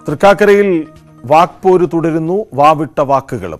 തൃക്കാക്കരയിൽ വാക്പോര് തുടരുന്നു വാവിട്ട വാക്കുകളും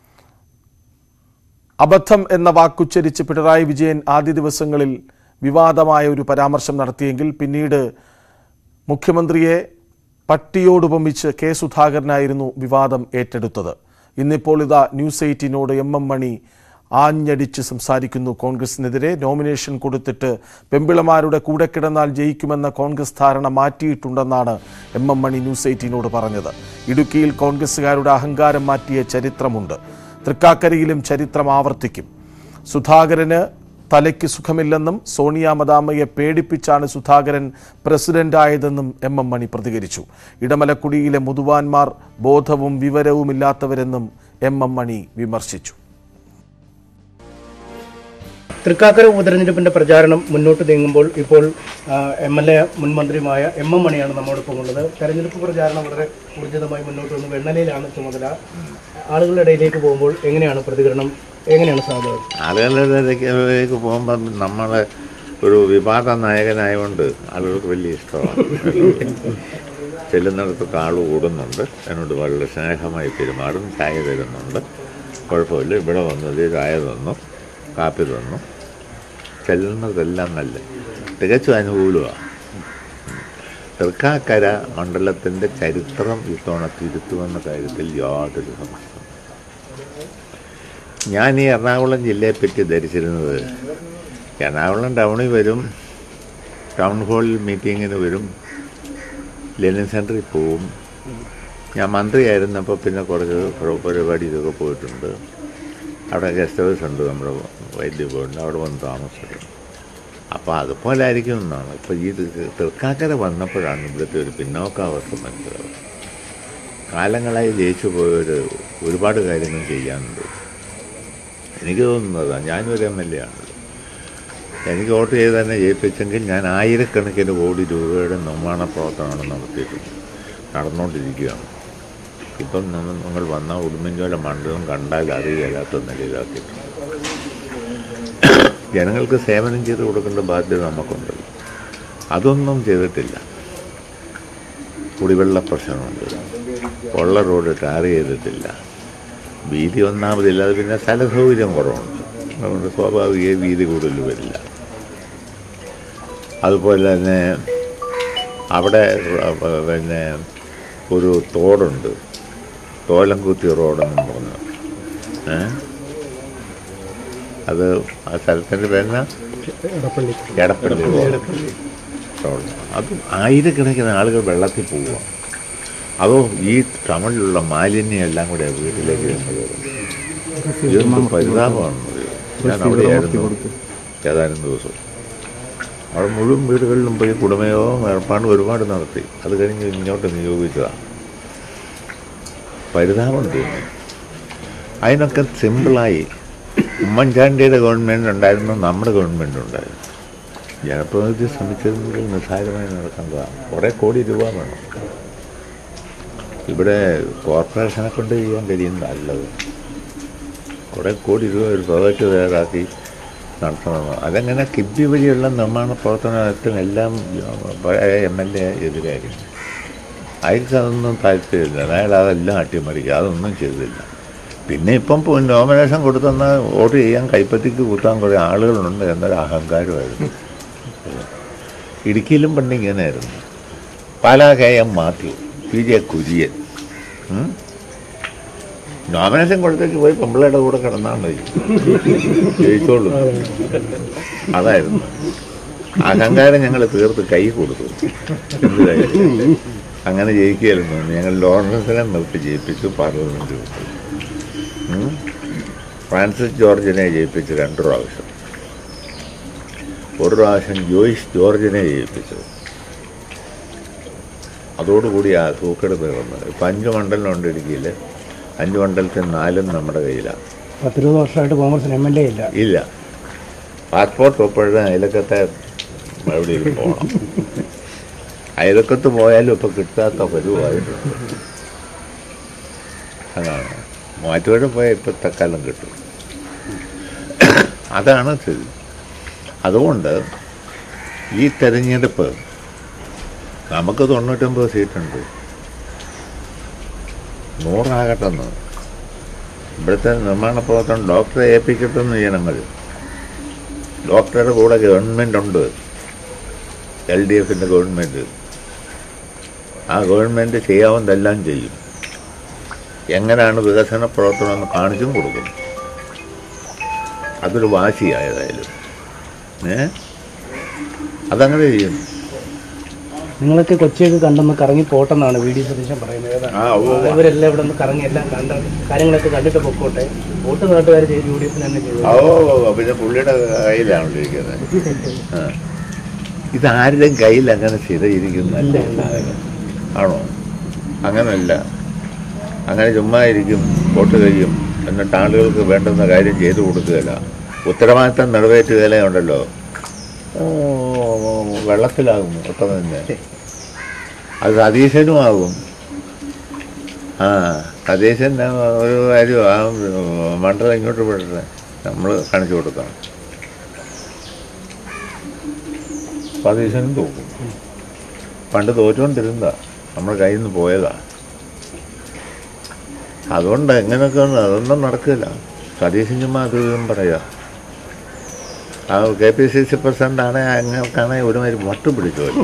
അബദ്ധം എന്ന വാക്കുച്ചരിച്ച് പിണറായി വിജയൻ ആദ്യ ദിവസങ്ങളിൽ വിവാദമായ ഒരു പരാമർശം നടത്തിയെങ്കിൽ പിന്നീട് മുഖ്യമന്ത്രിയെ പട്ടിയോടുപമിച്ച് കെ സുധാകരനായിരുന്നു വിവാദം ഏറ്റെടുത്തത് ഇന്നിപ്പോൾ ഇതാ ന്യൂസ് എയ്റ്റീനോട് എം എം മണി ആഞ്ഞടിച്ച് സംസാരിക്കുന്നു കോൺഗ്രസിനെതിരെ നോമിനേഷൻ കൊടുത്തിട്ട് പെമ്പിളമാരുടെ കൂടെ കിടന്നാൽ ജയിക്കുമെന്ന കോൺഗ്രസ് ധാരണ മാറ്റിയിട്ടുണ്ടെന്നാണ് എം എം മണി ന്യൂസ് എയ്റ്റീനോട് പറഞ്ഞത് ഇടുക്കിയിൽ കോൺഗ്രസുകാരുടെ അഹങ്കാരം മാറ്റിയ ചരിത്രമുണ്ട് തൃക്കാക്കരയിലും ചരിത്രം ആവർത്തിക്കും സുധാകരന് തലയ്ക്ക് സുഖമില്ലെന്നും സോണിയ മദാമയെ പേടിപ്പിച്ചാണ് സുധാകരൻ പ്രസിഡന്റായതെന്നും എം എം മണി പ്രതികരിച്ചു ഇടമലക്കുടിയിലെ മുതുവാന്മാർ ബോധവും വിവരവുമില്ലാത്തവരെന്നും എം എം മണി വിമർശിച്ചു തൃക്കാക്കര ഉപതെരഞ്ഞെടുപ്പിന്റെ പ്രചാരണം മുന്നോട്ട് നീങ്ങുമ്പോൾ ഇപ്പോൾ എം എൽ എ മുൻ മന്ത്രിയുമായ എം എം മണിയാണ് നമ്മോടൊപ്പം ഉള്ളത് തെരഞ്ഞെടുപ്പ് പ്രചാരണം വളരെ ഊർജിതമായി മുന്നോട്ട് വന്ന് വെണ്ണലയിലാണ് ചുമതല ആളുകളുടെ ഇടയിലേക്ക് പോകുമ്പോൾ എങ്ങനെയാണ് പ്രതികരണം എങ്ങനെയാണ് സാധ്യത ആളുകളുടെ ഇടയ്ക്ക് പോകുമ്പം നമ്മളെ ഒരു വിവാദ നായകനായതുകൊണ്ട് ആളുകൾക്ക് വലിയ ഇഷ്ടമാണ് ചെല്ലുന്നിടത്തൊക്കെ ആൾ കൂടുന്നുണ്ട് എന്നോട് വളരെ സ്നേഹമായി പെരുമാറും ചായ തരുന്നുണ്ട് കുഴപ്പമില്ല ഇവിടെ വന്നത് ചായ തന്നു കാപ്പി തന്നു ചെല്ലുന്നതെല്ലാം നല്ല തികച്ചും അനുകൂലമാണ് തൃക്കാക്കര മണ്ഡലത്തിൻ്റെ ചരിത്രം ഇത്തവണ തിരുത്തുമെന്ന കാര്യത്തിൽ യാതൊരു സംശയം ഞാൻ ഈ എറണാകുളം ജില്ലയെപ്പറ്റി ധരിച്ചിരുന്നത് എറണാകുളം ടൗണിൽ വരും ടൗൺ ഹാളിൽ മീറ്റിങ്ങിന് വരും ലെനിൻ സെൻറ്ററിൽ പോവും ഞാൻ മന്ത്രിയായിരുന്നപ്പോൾ പിന്നെ കുറച്ച് പരിപാടിയിലൊക്കെ പോയിട്ടുണ്ട് അവിടെ ഗസ്റ്റ് ഹൗസ് ഉണ്ട് നമ്മുടെ വൈദ്യുതി ബോർഡിൻ്റെ അവിടെ വന്ന് താമസിച്ചിട്ടുണ്ട് അപ്പോൾ അതുപോലെ ആയിരിക്കും എന്നാണ് ഇപ്പോൾ ഈ തൃക്കാക്കര വന്നപ്പോഴാണ് ഇവിടുത്തെ ഒരു പിന്നോക്കാവസ്ഥ മനസ്സിലാവുന്നത് കാലങ്ങളായി ജയിച്ചു പോയവർ ഒരുപാട് കാര്യങ്ങൾ ചെയ്യാനുണ്ട് എനിക്ക് തോന്നുന്നതാണ് ഞാനൊരു എം എൽ എ ആണല്ലോ എനിക്ക് വോട്ട് ചെയ്ത് തന്നെ ജയിപ്പിച്ചെങ്കിൽ ഞാൻ ആയിരക്കണക്കിന് കോടി രൂപയുടെ നിർമ്മാണ പ്രവർത്തനമാണ് നടത്തിയിട്ടുണ്ട് നടന്നുകൊണ്ടിരിക്കുകയാണ് ഇപ്പം നമ്മൾ നിങ്ങൾ വന്ന ഉടുമ്പൻചോല മണ്ഡലം കണ്ടാൽ അറിയില്ലാത്ത നിലയിലാക്കിയിട്ടുണ്ട് ജനങ്ങൾക്ക് സേവനം ചെയ്ത് കൊടുക്കേണ്ട ബാധ്യത നമുക്കുണ്ടല്ലോ അതൊന്നും ചെയ്തിട്ടില്ല കുടിവെള്ള പ്രശ്നമുണ്ട് ഉള്ള റോഡ് ടാർ ചെയ്തിട്ടില്ല വീതി ഒന്നാമതില്ല അത് പിന്നെ സ്ഥല സൗകര്യം കുറവുണ്ട് അതുകൊണ്ട് സ്വാഭാവിക വീതി കൂടുതൽ വരില്ല അതുപോലെ തന്നെ അവിടെ പിന്നെ ഒരു തോടുണ്ട് തോലംകുത്തി റോഡെന്നും പറഞ്ഞു ഏ അത് ആ സ്ഥലത്തിൻ്റെ പേരെന്നാ എടപ്പള്ളി റോഡ് റോഡ് അത് ആയിരക്കണക്കിന് ആളുകൾ വെള്ളത്തിൽ പോവുക അതോ ഈ ടൗണിലുള്ള മാലിന്യം എല്ലാം കൂടെ വീട്ടിലേക്ക് വരുന്നത് ഇതൊന്നും പരിതാപമാണെന്ന് ഞാൻ അവിടെയായിരുന്നു ഏതാനും ദിവസം അവിടെ മുഴുവൻ വീടുകളിലും പോയി കുടുംബയോ ഏർപ്പാട് ഒരുപാട് നടത്തി അത് കഴിഞ്ഞ് ഇങ്ങോട്ട് നിയോഗിച്ചതാണ് പരിതാപം തോന്നി അതിനൊക്കെ സിമ്പിളായി ഉമ്മൻചാണ്ടിയുടെ ഗവൺമെൻറ് ഉണ്ടായിരുന്നു നമ്മുടെ ഗവൺമെൻറ് ഉണ്ടായിരുന്നു ജനപ്രതിനിധി ശ്രമിച്ചതെങ്കിൽ നിസ്സാരമായി നടക്കേണ്ടതാണ് കുറേ കോടി രൂപ വേണം ഇവിടെ കോർപ്പറേഷനെ കൊണ്ട് ചെയ്യാൻ കഴിയുന്നതല്ലത് കുറേ കോടി രൂപ ഒരു പ്രോജക്റ്റ് തയ്യാറാക്കി നടത്തണമെന്ന് അതെങ്ങനെ കിബി വഴിയുള്ള നിർമ്മാണ പ്രവർത്തനത്തിനും എല്ലാം പഴയ എം എൽ എ എതിരായിരുന്നു അയാൾക്ക് അതൊന്നും താല്പര്യമില്ല അയാൾ അതെല്ലാം അട്ടിമറിക്കുക അതൊന്നും ചെയ്തില്ല പിന്നെ ഇപ്പം നോമിനേഷൻ കൊടുത്തെന്ന വോട്ട് ചെയ്യാൻ കൈപ്പത്തിക്ക് കൂട്ടാൻ കുറേ ആളുകളുണ്ട് എന്നൊരു അഹങ്കാരമായിരുന്നു ഇടുക്കിയിലും പണ്ട് ഇങ്ങനെയായിരുന്നു Pala K M Mathew P J Kurian nomination കൊടുത്തേക്ക് പോയി പെമ്പിളയുടെ കൂടെ കിടന്നാൽ മതി ജയിച്ചോളൂ അതായിരുന്നു അഹങ്കാരം ഞങ്ങൾ തീർത്ത് കൈ കൊടുത്തു എന്ത് കാര്യം അങ്ങനെ ജയിക്കുകയായിരുന്നു ഞങ്ങൾ ലോറൻസിനെ നിർത്തി ജയിപ്പിച്ചു പാർലമെൻറ്റ് വിട്ടു ഫ്രാൻസിസ് ജോർജിനെ ജയിപ്പിച്ചു രണ്ട് പ്രാവശ്യം ഒരു പ്രാവശ്യം ജോയിസ് ജോർജിനെ ജയിപ്പിച്ചു അതോടുകൂടി ആ തൂക്കെടുപ്പ് വന്നത് ഇപ്പം അഞ്ച് മണ്ഡലമുണ്ട് ഇടുക്കിയിൽ അഞ്ച് മണ്ഡലത്തിൽ നാലും നമ്മുടെ കയ്യിലാണ് പത്തിരുപത് വർഷമായിട്ട് കോൺഗ്രസിന് എം എൽ എ ഇല്ല ഇല്ല പാസ്പോർട്ട് ഒപ്പോഴും അയലക്കത്തെ എവിടെയും പോകണം അയലക്കത്ത് പോയാലും ഇപ്പം കിട്ടാത്ത പരുവായിട്ടുണ്ട് അതാണ് മാറ്റുപുഴ പോയാൽ ഇപ്പം തക്കാലം കിട്ടും അതാണ് സ്ഥിതി അതുകൊണ്ട് ഈ തെരഞ്ഞെടുപ്പ് നമുക്ക് തൊണ്ണൂറ്റൊമ്പത് സീറ്റുണ്ട് നൂറാകട്ടെന്ന് ഇവിടുത്തെ നിർമ്മാണ പ്രവർത്തനം ഡോക്ടറെ ഏൽപ്പിക്കട്ടെന്ന് ജനങ്ങൾ ഡോക്ടറുടെ കൂടെ ഗവൺമെൻറ് ഉണ്ട് എൽ ഡി എഫിൻ്റെ ഗവൺമെൻറ് ആ ഗവൺമെൻറ് ചെയ്യാവുന്നതെല്ലാം ചെയ്യും എങ്ങനെയാണ് വികസന പ്രവർത്തനം എന്ന് കാണിച്ചും കൊടുക്കും അതൊരു വാശിയായതായാലും ഏ അതങ്ങനെ ചെയ്യും നിങ്ങളൊക്കെ കൊച്ചിയൊക്കെ കണ്ടൊന്ന് കറങ്ങി പോട്ടെന്നാണ് വി ഡി സതീശൻ പറയുന്നത് ഏതാണ് ആ ഓ ഇവരെല്ലാം ഇവിടെ നിന്ന് കറങ്ങി എല്ലാം കണ്ട കാര്യങ്ങളൊക്കെ കണ്ടിട്ട് പൊക്കോട്ടെ വോട്ട് നാട്ടുകാർ യു ഡി എഫിന് തന്നെ ചെയ്തു ഓ പിന്നെ പുള്ളിയുടെ കയ്യിലാണല്ലോ ഇരിക്കുന്നത് ആ. ഇതാരുടെയും കയ്യിൽ അങ്ങനെ സ്ഥിരയിരിക്കുന്നല്ല ആണോ അങ്ങനല്ല അങ്ങനെ ചുമ്മാ ഇരിക്കും വോട്ട് കഴിയും എന്നിട്ട് ആളുകൾക്ക് വേണ്ടുന്ന കാര്യം ചെയ്തു കൊടുക്കുകയില്ല ഉത്തരവാദിത്തം നിറവേറ്റുകയില്ല ഉണ്ടല്ലോ ഓ, വെള്ളത്തിലാകും ഒത്ത തന്നെ അത് സതീശനും ആകും ആ സതീശൻ ഒരു കാര്യം ആ മണ്ഡലം ഇങ്ങോട്ട് വിടട്ടെ നമ്മൾ കാണിച്ചു കൊടുക്കണം സതീശനും തോക്കും പണ്ട് തോറ്റുകൊണ്ടിരുന്നതാ നമ്മുടെ കയ്യിൽ നിന്ന് പോയതാ അതുകൊണ്ട് എങ്ങനെയൊക്കെ ഉണ്ട്, അതൊന്നും നടക്കില്ല സതീശൻ ചുമ്മാ അത് ഇതും പറയാ ആ K P C C president ആണ് അങ്ങൾക്കാണെങ്കിൽ ഒരുമാതിരി വട്ട് പിടിച്ചു പോയി.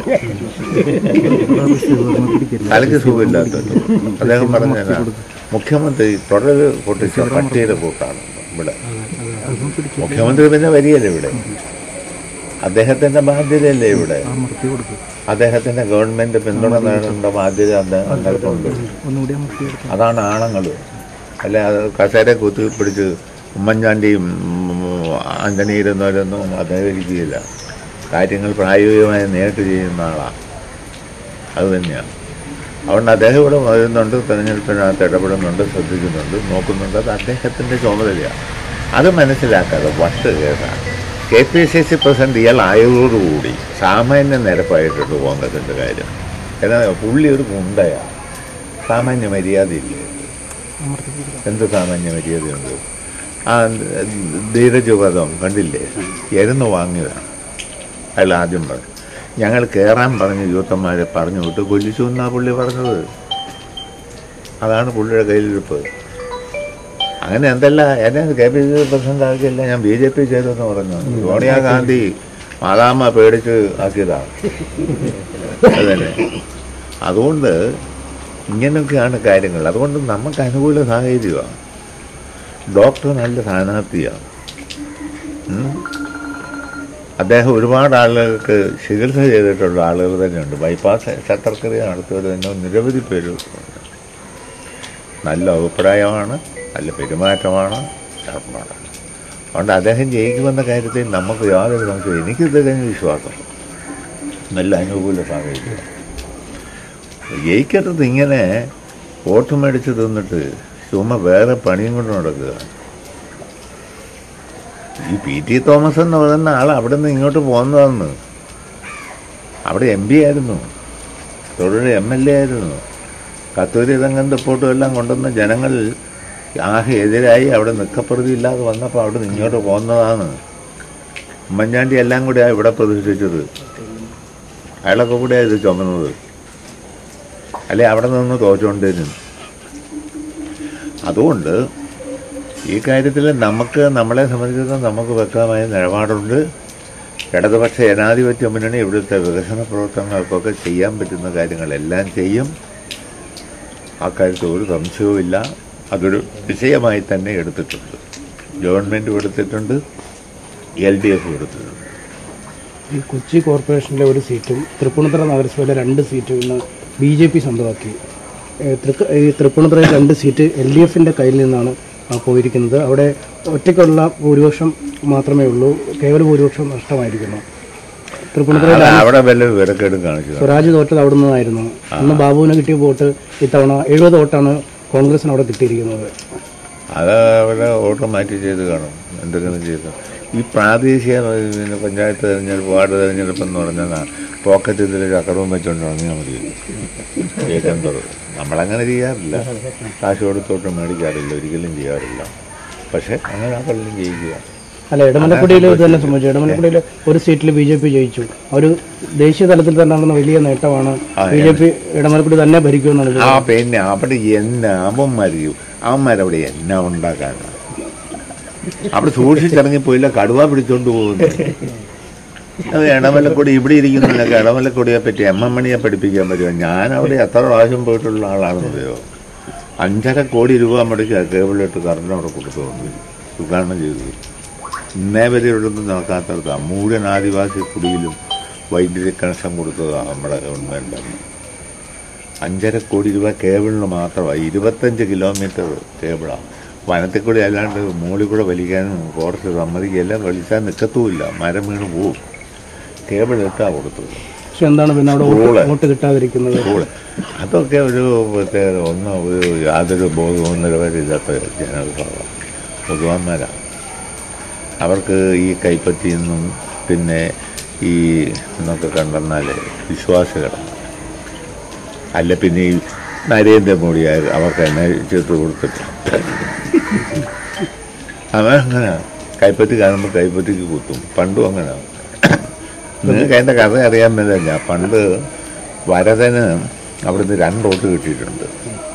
തലയ്ക്ക് സുഖമില്ലാത്തല്ലോ അദ്ദേഹം പറഞ്ഞ മുഖ്യമന്ത്രി തുടർ പൊട്ടിച്ച പട്ടിയുടെ കൂട്ടാണ് ഇവിടെ മുഖ്യമന്ത്രി പിന്നെ വരികയല്ലേ ഇവിടെ അദ്ദേഹത്തിന്റെ ബാധ്യതയല്ലേ ഇവിടെ അദ്ദേഹത്തിന്റെ ഗവൺമെന്റ് പിന്തുണ നേടേണ്ട ബാധ്യത അദ്ദേഹം അദ്ദേഹത്തിനുണ്ട് അതാണ് ആണുങ്ങൾ അല്ലെ അത് കസേര കുത്തി പിടിച്ച് ഉമ്മൻചാണ്ടിയും ഉം, ആന്റണി ഇരുന്നവരൊന്നും അദ്ദേഹം ഇരിക്കുകയില്ല കാര്യങ്ങൾ പ്രായോഗികമായി നേരിട്ട് ചെയ്യുന്ന ആളാണ് അത് തന്നെയാണ് അതുകൊണ്ട് അദ്ദേഹം ഇവിടെ വരുന്നുണ്ട് തെരഞ്ഞെടുപ്പിനകത്ത് ഇടപെടുന്നുണ്ട് ശ്രദ്ധിക്കുന്നുണ്ട് നോക്കുന്നുണ്ട് അത് അദ്ദേഹത്തിൻ്റെ ചുമതലയാണ് അത് മനസ്സിലാക്കാതെ വട്ട് കേസാണ് K P C C president ഇയാൾ ആയതോടുകൂടി സാമാന്യ നിരപ്പായിട്ടുണ്ട് കോൺഗ്രസിൻ്റെ കാര്യം എന്നാൽ പുള്ളി ഒരു ഗുണ്ടയാണ് സാമാന്യ മര്യാദയില്ല എന്ത് സാമാന്യ മര്യാദയുണ്ട് ആ ധീരജുപദം കണ്ടില്ലേ എരുന്ന് വാങ്ങിയതാണ് അയാൾ ആദ്യം പറഞ്ഞു ഞങ്ങൾ കയറാൻ പറഞ്ഞ് യൂത്തന്മാരെ പറഞ്ഞു വിട്ട് കൊല്ലിച്ചു എന്നാ പുള്ളി പറഞ്ഞത് അതാണ് പുള്ളിയുടെ കയ്യിലിരിപ്പ് അങ്ങനെ എന്തല്ല എന്നെ K P C C president ആക്കിയല്ല ഞാൻ ബി ജെ പി ചെയ്തെന്ന് പറഞ്ഞു സോണിയാഗാന്ധി മാതാമ്മ പേടിച്ച് ആക്കിയതാണ് അതന്നെ അതുകൊണ്ട് ഇങ്ങനെയൊക്കെയാണ് കാര്യങ്ങൾ അതുകൊണ്ട് നമുക്ക് അനുകൂല സാഹചര്യമാണ് ഡോക്ടർ നല്ല സ്ഥാനാർത്ഥിയാണ് ഉം. അദ്ദേഹം ഒരുപാട് ആളുകൾക്ക് ചികിത്സ ചെയ്തിട്ടുള്ള ആളുകൾ തന്നെയുണ്ട് ബൈപ്പാസ് ശസ്ത്രക്രിയ നടത്തിയവർ തന്നെ നിരവധി പേര് ഉണ്ട്. നല്ല അഭിപ്രായമാണ് നല്ല പെരുമാറ്റമാണ് ധർമ്മമാണ് അതുകൊണ്ട് അദ്ദേഹം ജയിക്കുമെന്ന കാര്യത്തിൽ നമുക്ക് യാതൊരു സംശയവും എനിക്ക് തികഞ്ഞ വിശ്വാസം നല്ല അനുകൂല സാഹചര്യം ജയിക്കരുത് ഇങ്ങനെ വോട്ട് മേടിച്ച് തിന്നിട്ട് ചുമ്മാ വേറെ പണിയും കൊണ്ട് നടക്കുക ഈ പി ടി തോമസ് എന്ന് പറയുന്ന ആൾ അവിടെ നിന്ന് ഇങ്ങോട്ട് പോകുന്നതെന്ന് അവിടെ എം പി ആയിരുന്നു തൊഴിൽ എം എൽ എ ആയിരുന്നു കത്തൂരി രംഗം റിപ്പോർട്ടും എല്ലാം കൊണ്ടുവന്ന ജനങ്ങൾ ആകെ എതിരായി അവിടെ നിക്കപ്രതി ഇല്ലാതെ വന്നപ്പോൾ അവിടെ നിന്ന് ഇങ്ങോട്ട് പോകുന്നതാണ് ഉമ്മൻചാണ്ടി എല്ലാം കൂടിയാണ് ഇവിടെ പ്രതിഷ്ഠിച്ചത് അയാളൊക്കെ കൂടെയാണ് ഇത് ചുമന്നത് അല്ലെ അവിടെ നിന്ന് തോച്ചുകൊണ്ടിരുന്നു അതുകൊണ്ട് ഈ കാര്യത്തിൽ നമുക്ക് നമ്മളെ സംബന്ധിച്ചിടത്തോളം നമുക്ക് വ്യക്തമായ നിലപാടുണ്ട് ഇടതുപക്ഷ ജനാധിപത്യ മുന്നണി ഇവിടുത്തെ വികസന പ്രവർത്തനങ്ങൾക്കൊക്കെ ചെയ്യാൻ പറ്റുന്ന കാര്യങ്ങളെല്ലാം ചെയ്യും അക്കാര്യത്തിൽ ഒരു സംശയവുമില്ല അതൊരു വിഷയമായി തന്നെ എടുത്തിട്ടുണ്ട് ഗവൺമെൻറ്റും എടുത്തിട്ടുണ്ട് എൽ ഡി എഫും എടുത്തിട്ടുണ്ട് ഈ കൊച്ചി കോർപ്പറേഷനിലെ ഒരു സീറ്റും തൃപ്പൂണിത്തുറ നഗരസഭയിലെ രണ്ട് സീറ്റും ഇന്ന് ബി ജെ പി സ്വന്തമാക്കി ഏഹ് തൃക്ക- ഈ തൃപ്പൂണിത്തുറയിൽ രണ്ട് സീറ്റ് എൽ ഡി എഫിൻ്റെ കയ്യിൽ നിന്നാണ് ആ പോയിരിക്കുന്നത് അവിടെ ഒറ്റയ്ക്കുള്ള ഭൂരിപക്ഷം മാത്രമേ ഉള്ളൂ കേവല ഭൂരിപക്ഷം നഷ്ടമായിരിക്കുന്നു തൃപ്പൂണിത്തുറയിൽ അത് അവിടെ വല്ല വിവരക്കേടും കാണിച്ചു കാണും. സ്വരാജ് തോറ്റത് അവിടെ നിന്നായിരുന്നു അന്ന് ബാബുവിന് കിട്ടിയ വോട്ട് ഇത്തവണ എഴുപത് വോട്ടാണ് കോൺഗ്രസിന് അവിടെ കിട്ടിയിരിക്കുന്നത് അത് അവിടെ വോട്ട് മാറ്റി ചെയ്ത് കാണും എന്തെങ്കിലും ചെയ്ത് ഈ പ്രാദേശിക പിന്നെ പഞ്ചായത്ത് തെരഞ്ഞെടുപ്പ് വാർഡ് തെരഞ്ഞെടുപ്പ് എന്ന് പറഞ്ഞാൽ പോക്കറ്റ് ഇതിൽ ചക്രവും വെച്ചുകൊണ്ട് ഇറങ്ങിയാൽ മതി ജയിക്കേണ്ടത് നമ്മളങ്ങനെ ചെയ്യാറില്ല കാശ് കൊടുത്തോട്ട് മേടിക്കാറില്ല ഒരിക്കലും ചെയ്യാറില്ല പക്ഷേ അങ്ങനെ ആ പള്ളിയും ജയിക്കുക അല്ല ഇടമലക്കുടിയിൽ ഇത് തന്നെ സംഭവിച്ചു ഇടമലക്കുടിയിൽ ഒരു സീറ്റിൽ ബി ജെ പി ജയിച്ചു ഒരു ദേശീയ തലത്തിൽ തന്നെ നടന്ന വലിയ നേട്ടമാണ് ബി ജെ പി ഇടമലക്കുടി തന്നെ ഭരിക്കുമെന്നാണ് ഇത്. ആ പിന്നെ അവിടെ എന്നെ അവന്മാരിക്കും അവന്മാരവിടെ എന്നാ ഉണ്ടാക്കാനാണ് അവിടെ സൂക്ഷിച്ചിറങ്ങി പോയില്ല കടുവ പിടിച്ചോണ്ട് പോകുന്നു അത് ഇടമലക്കൊടി ഇവിടെ ഇരിക്കുന്നില്ലൊക്കെ ഇടമലക്കൊടിയെ പറ്റി എം എം മണിയെ പഠിപ്പിക്കാൻ പറ്റുമോ ഞാൻ അവിടെ എത്ര പ്രാവശ്യം പോയിട്ടുള്ള ആളാണെന്നറിയോ അഞ്ചര കോടി രൂപ മുടക്കി കേബിളിട്ട് കറണ്ട് അവിടെ കൊടുത്തുകൊണ്ട് ഉദ്ഘാടനം ചെയ്തു ഇന്നേ വരെ ഇവിടെ ഒന്നും നടക്കാത്തതാണ് മുഴുവൻ ആദിവാസി കുടിയിലും വൈദ്യുതി കണക്ഷൻ കൊടുത്തതാണ് നമ്മുടെ ഗവൺമെൻറ് അഞ്ചര കോടി രൂപ കേബിളിന് മാത്രമാണ് ഇരുപത്തഞ്ച് കിലോമീറ്റർ കേബിളാണ് വനത്തിൽ കൂടി അല്ലാണ്ട് മുകളിൽ കൂടെ വലിക്കാനും ഫോറസ്റ്റ് സമ്മതിക്കുകയെല്ലാം വലിച്ചാൽ നിൽക്കത്തുമില്ല മരം വീണ് പോവും കേബിൾ ഇട്ടാ കൊടുത്തത് പക്ഷെ എന്താണ് പിന്നെ അവിടെ വോട്ട് റൂള്. വോട്ട് കിട്ടാതിരിക്കുന്നത് സ്കൂള് അതൊക്കെ ഒരു പ്രത്യേക ഒന്നും ഒരു യാതൊരു ബോധവും നിലവാരമില്ലാത്ത ജനവിഭാഗം പൊതുവാന്മാരാണ് അവർക്ക് ഈ കൈപ്പറ്റിയിൽ നിന്നും പിന്നെ ഈ എന്നൊക്കെ കണ്ടെന്നാൽ വിശ്വാസികളാണ് അല്ല പിന്നെ ഈ നരേന്ദ്രമോദിയായ അവർക്ക് എന്നെ ചേർത്ത് കൊടുത്തിട്ട് അവൻ അങ്ങനെ കൈപ്പറ്റി കാണുമ്പോൾ കൈപ്പറ്റിക്ക് കുത്തും പണ്ടും അങ്ങനെ നിങ്ങൾക്ക് അതിൻ്റെ കഥ അറിയാൻ മേലല്ല പണ്ട് വരദന് അവിടുന്ന് രണ്ടോട്ട് കിട്ടിയിട്ടുണ്ട്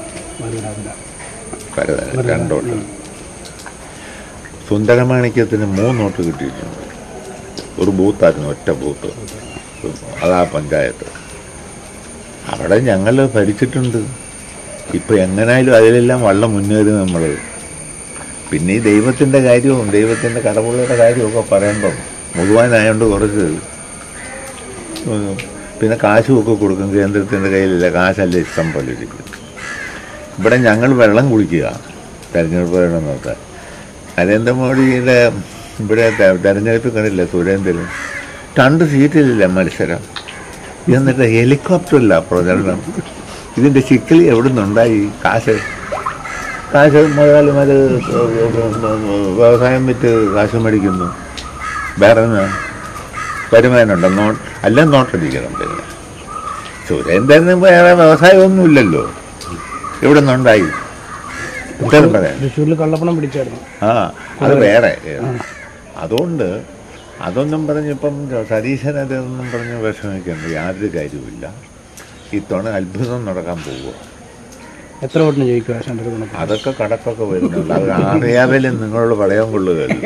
വരദന് രണ്ടോട്ട് സുന്ദരമാണിക്യത്തിന് മൂന്നോട്ട് കിട്ടിയിട്ടുണ്ട് ഒരു ബൂത്തായിരുന്നു ഒറ്റ ബൂത്ത് അതാ പഞ്ചായത്ത് അവിടെ ഞങ്ങൾ ഭരിച്ചിട്ടുണ്ട് ഇപ്പം എങ്ങനായാലും അതിലെല്ലാം വള്ളം മുന്നേറി നമ്മൾ പിന്നെ ഈ ദൈവത്തിൻ്റെ കാര്യവും ദൈവത്തിൻ്റെ കടവുകളുടെ കാര്യമൊക്കെ പറയുമ്പം മുഴുവനായതുകൊണ്ട് കുറച്ച് ഉം, പിന്നെ കാശുമൊക്കെ കൊടുക്കും കേന്ദ്രത്തിൻ്റെ കയ്യിലില്ല കാശല്ല ഇഷ്ടം പോലെ ഇരിക്കും ഇവിടെ ഞങ്ങൾ വെള്ളം കുടിക്കുക തെരഞ്ഞെടുപ്പ് വേണം നോക്കാൻ നരേന്ദ്രമോദിയുടെ ഇവിടെ തെ- തെരഞ്ഞെടുപ്പിൽ കണ്ടില്ല സുരേന്ദ്രൻ രണ്ട് സീറ്റിലില്ല മത്സരം എന്നിട്ട് ഹെലികോപ്റ്ററില്ല പ്രചരണം ഇതിൻ്റെ ചിക്കലി എവിടെ നിന്നുണ്ടായി കാശ് കാശ് മുതലാളിമാർ വ്യവസായം വിറ്റ് കാശ് മേടിക്കുന്നു വേറെ എന്നാ? വരുമാനമുണ്ട് നോട്ട് അല്ല നോട്ടടിക്കണം പിന്നെ സുരേന്ദ്രന് വേറെ വ്യവസായമൊന്നുമില്ലല്ലോ എവിടെ നിന്നുണ്ടായി ഉത്തരം പറയാം തൃശ്ശൂരിൽ കള്ളപ്പണം പിടിച്ചായിരുന്നു ആ അത് വേറെ അതുകൊണ്ട് അതൊന്നും പറഞ്ഞിപ്പം സതീശൻ അതൊന്നും പറഞ്ഞ് വിഷമിക്കേണ്ട യാതൊരു കാര്യവുമില്ല ഇത്തവണ അത്ഭുതം നടക്കാൻ പോവുക എത്ര വോട്ടിന് ജയിക്കും ആശാന്റെ ഒരു കണക്ക് അതൊക്കെ കടക്കൊക്കെ വരുന്നുണ്ട് അത് അറിയാമലും നിങ്ങളോട് പറയാൻ കൊള്ളുകയല്ലോ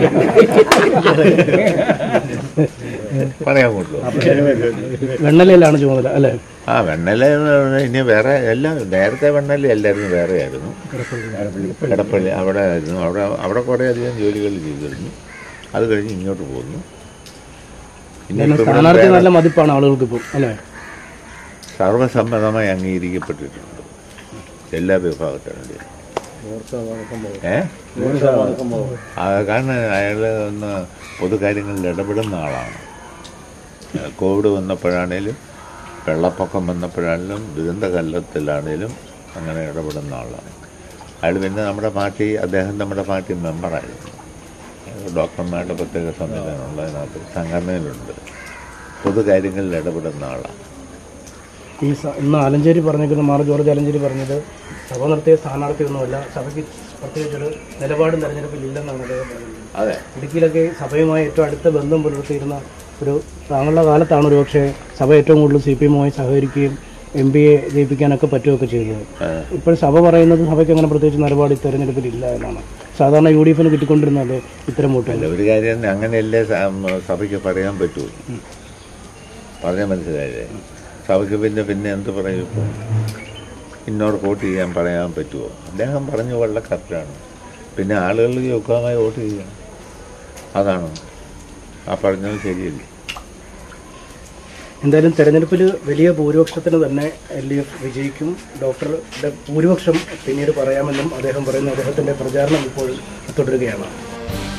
പറയാൻ കൊള്ളു വെണ്ണലയിലാണ് ചുമതല അല്ലേ ആ വെണ്ണല എന്ന് പറഞ്ഞാൽ ഇനി വേറെ എല്ലാം നേരത്തെ വെണ്ണല എല്ലാവരും വേറെ ആയിരുന്നു എടപ്പള്ളി അവിടെ ആയിരുന്നു അവിടെ അവിടെ കുറേ അധികം ജോലികൾ ചെയ്തിരുന്നു അത് കഴിഞ്ഞ് ഇങ്ങോട്ട് പോന്നു ഇനി കാരണം ഇപ്പൊ ഇവിടെ സ്ഥാനാർത്ഥി വേറെ നല്ല മതിപ്പാണ് ആളുകൾക്ക് ഇപ്പം അല്ലേ സർവസമ്മതമായി അംഗീകരിക്കപ്പെട്ടിട്ടുണ്ട് എല്ലാ വിഭാഗത്തിനും ഏ ആ, കാരണം അയാൾ ഒന്ന് പൊതുകാര്യങ്ങളിൽ ഇടപെടുന്ന ആളാണ് ഏ, കോവിഡ് വന്നപ്പോഴാണേലും വെള്ളപ്പൊക്കം വന്നപ്പോഴാണേലും ദുരന്ത കാലത്തിലാണേലും അങ്ങനെ ഇടപെടുന്ന ആളാണ് അയാൾ പിന്നെ നമ്മുടെ പാർട്ടി അദ്ദേഹം നമ്മുടെ പാർട്ടി മെമ്പറായിരുന്നു ഡോക്ടർമാരുടെ പ്രത്യേക സംവിധാനമുള്ളതിനകത്ത് സംഘടനയിലുണ്ട് പൊതുകാര്യങ്ങളിൽ ഇടപെടുന്ന ആളാണ് ഈ സ- ഇന്ന് ആലഞ്ചേരി പറഞ്ഞിരിക്കുന്ന മാർ ജോർജ് ആലഞ്ചേരി പറഞ്ഞത് സഭ നിർത്തിയ സ്ഥാനാർത്ഥിയൊന്നുമല്ല സഭയ്ക്ക് പ്രത്യേകിച്ചൊരു നിലപാടും തെരഞ്ഞെടുപ്പിൽ ഇല്ലെന്നാണ് അദ്ദേഹം പറയുന്നത് അതെ ഇടുക്കിയിലൊക്കെ സഭയുമായി ഏറ്റവും അടുത്ത ബന്ധം പുലർത്തിയിരുന്ന ഒരു താങ്കളുടെ കാലത്താണ് ഒരു പക്ഷേ സഭ ഏറ്റവും കൂടുതൽ സി പി എമ്മുമായി സഹകരിക്കുകയും എം പി എ ജയിപ്പിക്കാനൊക്കെ പറ്റുകയൊക്കെ ചെയ്തത് ഇപ്പോൾ സഭ പറയുന്നത് സഭയ്ക്ക് അങ്ങനെ പ്രത്യേകിച്ച് നിലപാട് ഈ തെരഞ്ഞെടുപ്പിൽ ഇല്ല എന്നാണ് സാധാരണ യു ഡി എഫിന് കിട്ടിക്കൊണ്ടിരുന്നത് ഇത്തരം വോട്ടുകൾ അല്ല ഒരു കാര്യം അങ്ങനെയല്ലേ സ- സഭയ്ക്ക് പറയാൻ പറ്റൂ പറഞ്ഞാൽ മനസ്സിലായില്ലേ സഭയ്ക്ക് പിന്നെ പിന്നെ എന്ത് പറയും ഇപ്പോൾ ഇന്നോട് വോട്ട് ചെയ്യാൻ പറയാൻ പറ്റുമോ അദ്ദേഹം പറഞ്ഞു വളരെ കറക്റ്റാണ് പിന്നെ ആളുകൾ യോഗ്യമായി വോട്ട് ചെയ്യണം അതാണ് ആ പറഞ്ഞത് ശരിയല്ലേ എന്തായാലും തെരഞ്ഞെടുപ്പിൽ വലിയ ഭൂരിപക്ഷത്തിന് തന്നെ എൽ ഡി എഫ് വിജയിക്കും ഡോക്ടറുടെ ഭൂരിപക്ഷം പിന്നീട് പറയാമെന്നും അദ്ദേഹം പറയുന്നു അദ്ദേഹത്തിൻ്റെ പ്രചാരണം ഇപ്പോൾ തുടരുകയാണ്